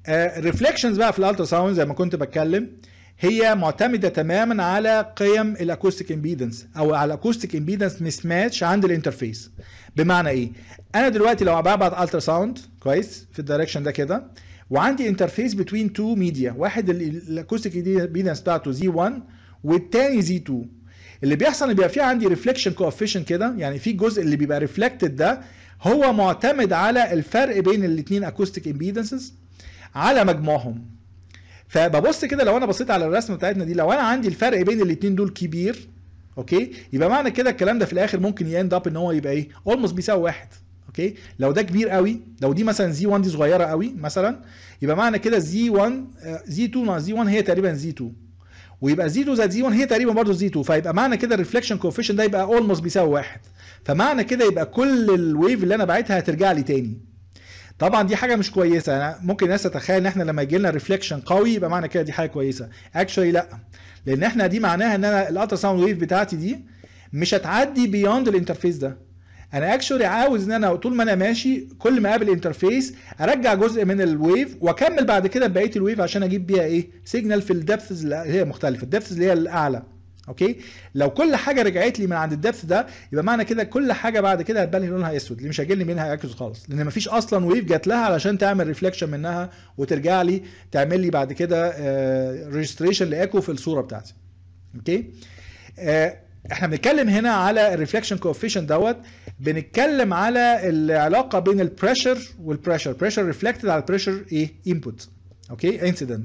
الريفليكشنز بقى في الالترا ساوند زي ما كنت بتكلم هي معتمده تماما على قيم الاكوستيك امبيدنس او على الاكوستيك امبيدنس مس ماتش عند الانترفيس بمعنى ايه انا دلوقتي لو ببعت الترا ساوند كويس في الدايركشن ده كده وعندي انترفيس بتوين تو ميديا واحد الاكوستيك امبيدنس بتاعته زي 1 والتاني زي 2 اللي بيحصل ان بيبقى في عندي ريفليكشن كوفيشن كده يعني في جزء اللي بيبقى ريفلكتد ده هو معتمد على الفرق بين الاثنين اكوستيك امبيدنسز على مجموعهم فببص كده لو انا بصيت على الرسمه بتاعتنا دي لو انا عندي الفرق بين الاثنين دول كبير اوكي يبقى معنى كده الكلام ده في الاخر ممكن يند اب ان هو يبقى ايه اولموست بيساوي واحد اوكي لو ده كبير قوي لو دي مثلا زي 1 دي صغيره قوي مثلا يبقى معنى كده زي 1 زي 2 ناقص زي 1 هي تقريبا زي 2 ويبقى زي 2 زائد زي 1 هي تقريبا برضه زي 2 فيبقى معنى كده الريفليكشن كوفيشن ده يبقى اولموست بيساوي واحد فمعنى كده يبقى كل الويف اللي انا باعتها هترجع لي تاني طبعا دي حاجه مش كويسه انا ممكن الناس تتخيل ان احنا لما يجي لنا ريفليكشن قوي يبقى معنى كده دي حاجه كويسه اكشولي لا لان احنا دي معناها ان انا الالترا ساوند ويف بتاعتي دي مش هتعدي بيوند الانترفيس ده انا اكشولي عاوز ان انا طول ما انا ماشي كل ما اقابل انترفيس ارجع جزء من الويف واكمل بعد كده بقيه الويف عشان اجيب بيها ايه سيجنال في الدبثز اللي هي مختلفه الدبثز اللي هي الاعلى اوكي لو كل حاجه رجعت لي من عند الدبث ده يبقى معنى كده كل حاجه بعد كده هتبان لي لونها اسود اللي مش هيجي منها يركز خالص لان مفيش اصلا ويف جات لها علشان تعمل ريفليكشن منها وترجع لي تعمل لي بعد كده ريجستريشن لايكو في الصوره بتاعتي اوكي آه احنا بنتكلم هنا على الريفليكشن كوفيشن دوت بنتكلم على العلاقه بين البريشر والبريشر بريشر ريفلكتد على البريشر ايه انبوت اوكي انسيدنت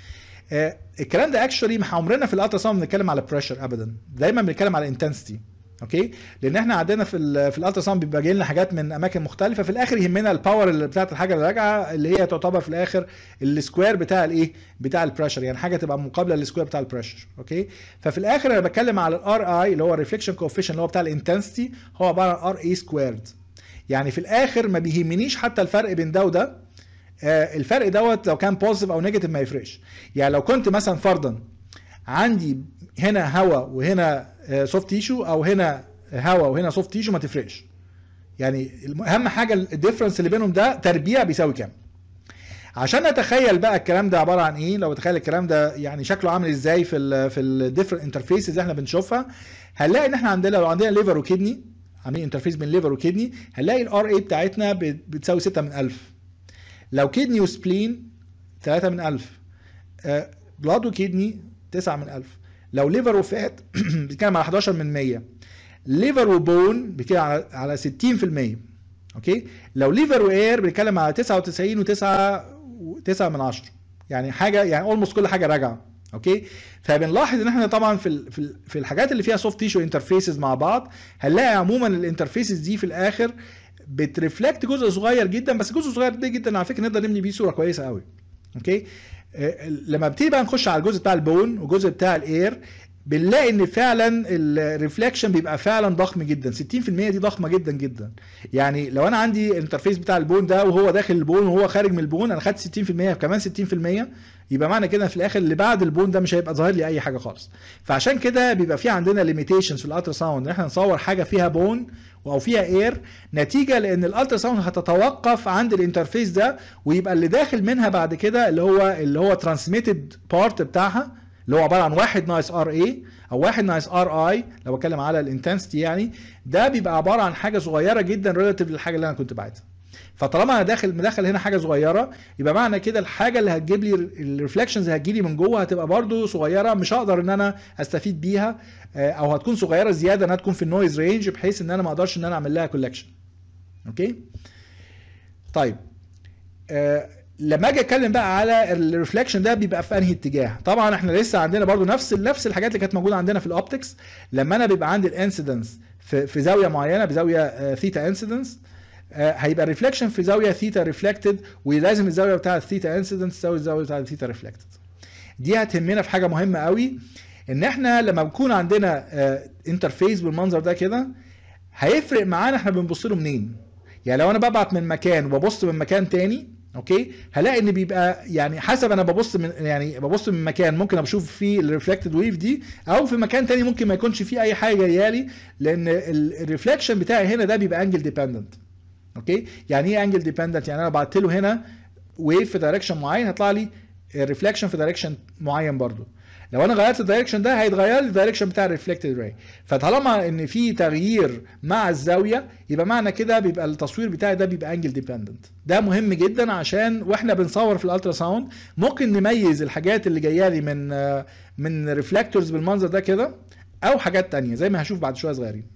آه الكلام ده اكشولي عمرنا في الالترا ساوند بنتكلم على بريشر ابدا دايما بنتكلم على انتنسيتي اوكي لان احنا عندنا في ال في الالترا ساوند بيبقى جاي لنا حاجات من اماكن مختلفه في الاخر يهمنا الباور اللي بتاعت الحاجه اللي راجعه اللي هي تعتبر في الاخر السكوير بتاع الايه بتاع البريشر يعني حاجه تبقى مقابله للسكوير بتاع البريشر اوكي ففي الاخر انا بتكلم على الار اي اللي هو الريفليكشن كوفيشن اللي هو بتاع الانتنسيتي هو عباره عن ار اي سكويرد يعني في الاخر ما بيهمنيش حتى الفرق بين ده وده آه الفرق دوت لو كان بوزيتيف او نيجاتيف ما يفرقش يعني لو كنت مثلا فرضا عندي هنا هواء وهنا سوفت تيشو او هنا هواء وهنا سوفت تيشو ما تفرقش يعني اهم حاجه الديفرنس اللي بينهم ده تربيع بيساوي كام عشان نتخيل بقى الكلام ده عباره عن ايه لو تخيل الكلام ده يعني شكله عامل ازاي في ال في الديفرنت انترفيسز اللي احنا بنشوفها هنلاقي ان احنا عندنا لو عندنا ليفر وكدني عاملين انترفيس بين ليفر وكدني هنلاقي الار اي بتاعتنا بتساوي 6 من 1000 لو كدني وسبلين 3 من 1000 بلاد وكدني 9 من 1000 لو ليفر وفات بنتكلم على 11 من 100 ليفر وبون بنتكلم على على 60% اوكي لو ليفر واير بنتكلم على 99 و9 و9 من 10 يعني حاجه يعني اولموست كل حاجه راجعه اوكي فبنلاحظ ان احنا طبعا في ال- في ال- في الحاجات اللي فيها سوفت تيشو انترفيسز مع بعض هنلاقي عموما الانترفيسز دي في الاخر بترفلكت جزء صغير جدا بس جزء صغير ده جدا على فكره نقدر نبني بيه صوره كويسه قوي اوكي آه، لما بتيجي بقى نخش على الجزء بتاع البون والجزء بتاع الاير بنلاقي ان فعلا الريفلكشن بيبقى فعلا ضخم جدا 60% دي ضخمه جدا جدا يعني لو انا عندي الانترفيس بتاع البون ده وهو داخل البون وهو خارج من البون انا خدت 60% كمان 60% يبقى معنى كده في الاخر اللي بعد البون ده مش هيبقى ظاهر لي اي حاجه خالص فعشان كده بيبقى في عندنا ليميتيشنز في الالترا ساوند ان احنا نصور حاجه فيها بون او فيها اير نتيجه لان الالترا ساوند هتتوقف عند الانترفيس ده ويبقى اللي داخل منها بعد كده اللي هو اللي هو ترانسميتد بارت بتاعها اللي هو عباره عن واحد ناقص ار اي او واحد ناقص ار اي لو بتكلم على الانتنسيتي يعني ده بيبقى عباره عن حاجه صغيره جدا ريلاتيف للحاجه اللي انا كنت باعتها فطالما انا داخل مدخل هنا حاجه صغيره يبقى معنى كده الحاجه اللي هتجيب لي الريفلكشنز اللي هتجي لي من جوه هتبقى برضو صغيره مش هقدر ان انا استفيد بيها آه، او هتكون صغيره زياده انها تكون في النويز رينج بحيث ان انا ما اقدرش ان انا اعمل لها كولكشن اوكي طيب آه، لما اجي اتكلم بقى على الريفلكشن ده بيبقى في انهي اتجاه طبعا احنا لسه عندنا برضو نفس نفس الحاجات اللي كانت موجوده عندنا في الاوبتكس لما انا بيبقى عندي الانسيدنس في, في زاويه معينه بزاويه ثيتا انسيدنس هيبقى الريفلكشن في زاويه ثيتا ريفلكتد ولازم الزاويه بتاعه الثيتا انسيدنس تساوي الزاويه بتاعه الثيتا ريفلكتد دي هتهمنا في حاجه مهمه قوي ان احنا لما بيكون عندنا انترفيس بالمنظر ده كده هيفرق معانا احنا بنبص له منين يعني لو انا ببعت من مكان وببص من مكان تاني اوكي هلاقي ان بيبقى يعني حسب انا ببص من يعني ببص من مكان ممكن اشوف فيه الريفلكتد ويف دي او في مكان تاني ممكن ما يكونش فيه اي حاجه جايه لي لان الريفلكشن بتاعي هنا ده بيبقى انجل ديبندنت اوكي يعني ايه انجل ديبندنت يعني انا بعت له هنا ويف في دايركشن معين هيطلع لي ريفلكشن في دايركشن معين برضو لو انا غيرت الدايركشن ده هيتغير لي الدايركشن بتاع الريفلكتد راي فطالما ان في تغيير مع الزاويه يبقى معنى كده بيبقى التصوير بتاعي ده بيبقى انجل ديبندنت ده مهم جدا عشان واحنا بنصور في الالترا ساوند ممكن نميز الحاجات اللي جايه لي من من ريفلكتورز بالمنظر ده كده او حاجات تانية زي ما هشوف بعد شويه صغيرين